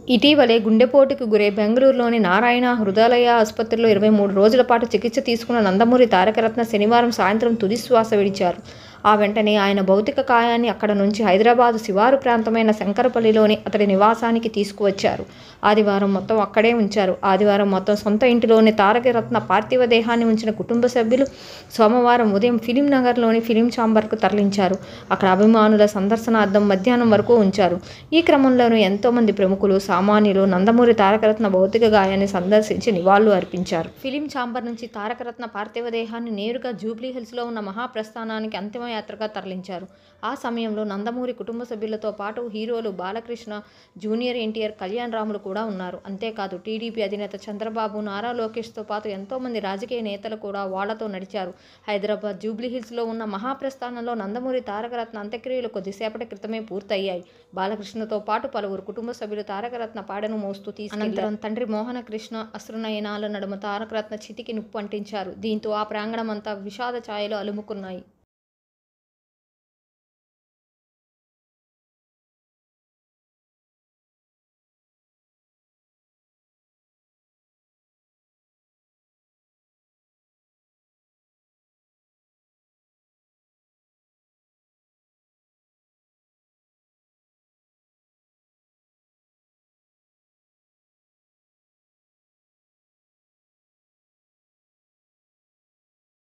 ఇటీవలే గుండెపోటుకు గురై బెంగళూరులోని నారాయణ హృదయాలయ ఆసుపత్రిలో ఇరవై మూడు రోజుల పాటు చికిత్స తీసుకున్న నందమూరి తారకరత్న శనివారం సాయంత్రం తుది శ్వాస విడిచారు ఆ వెంటనే ఆయన భౌతిక కాయాన్ని అక్కడ నుంచి హైదరాబాదు శివారు ప్రాంతమైన శంకరపల్లిలోని అతడి నివాసానికి తీసుకువచ్చారు ఆదివారం మొత్తం అక్కడే ఉంచారు ఆదివారం మొత్తం సొంత ఇంటిలోని తారకరత్న పార్థివ దేహాన్ని ఉంచిన కుటుంబ సభ్యులు సోమవారం ఉదయం ఫిలిం నగర్లోని ఫిలిం ఛాంబర్కు తరలించారు అక్కడ అభిమానుల సందర్శనార్థం మధ్యాహ్నం వరకు ఉంచారు ఈ క్రమంలోనూ ఎంతోమంది ప్రముఖులు సామాన్యులు నందమూరి తారకరత్న భౌతిక గాయాన్ని సందర్శించి నివాళులు అర్పించారు ఫిలిం ఛాంబర్ నుంచి తారకరత్న పార్థివ దేహాన్ని నేరుగా జూబ్లీ హిల్స్లో ఉన్న మహాప్రస్థానానికి అంతిమయాత్రగా తరలించారు ఆ సమయంలో నందమూరి కుటుంబ సభ్యులతో పాటు హీరోలు బాలకృష్ణ జూనియర్ ఎన్టీఆర్ కళ్యాణ్ రాములు కూడా ఉన్నారు అంతేకాదు టీడీపీ అధినేత చంద్రబాబు నారా లోకేష్తో పాటు ఎంతోమంది రాజకీయ నేతలు కూడా వాళ్లతో నడిచారు హైదరాబాద్ జూబ్లీ హిల్స్లో ఉన్న మహాప్రస్థానంలో నందమూరి తారకరత్న అంత్యక్రియలు కొద్దిసేపటి క్రితమే పూర్తయ్యాయి బాలకృష్ణతో పాటు పలువురు కుటుంబ సభ్యులు తారకరత్న పాడను మోస్తూ తీసి అనంతరం తండ్రి మోహన కృష్ణ అశ్రునయనాల నడుమ తారకరత్న చితికి నిప్పు అంటించారు దీంతో ఆ ప్రాంగణమంతా విషాద ఛాయలు అలుముకున్నాయి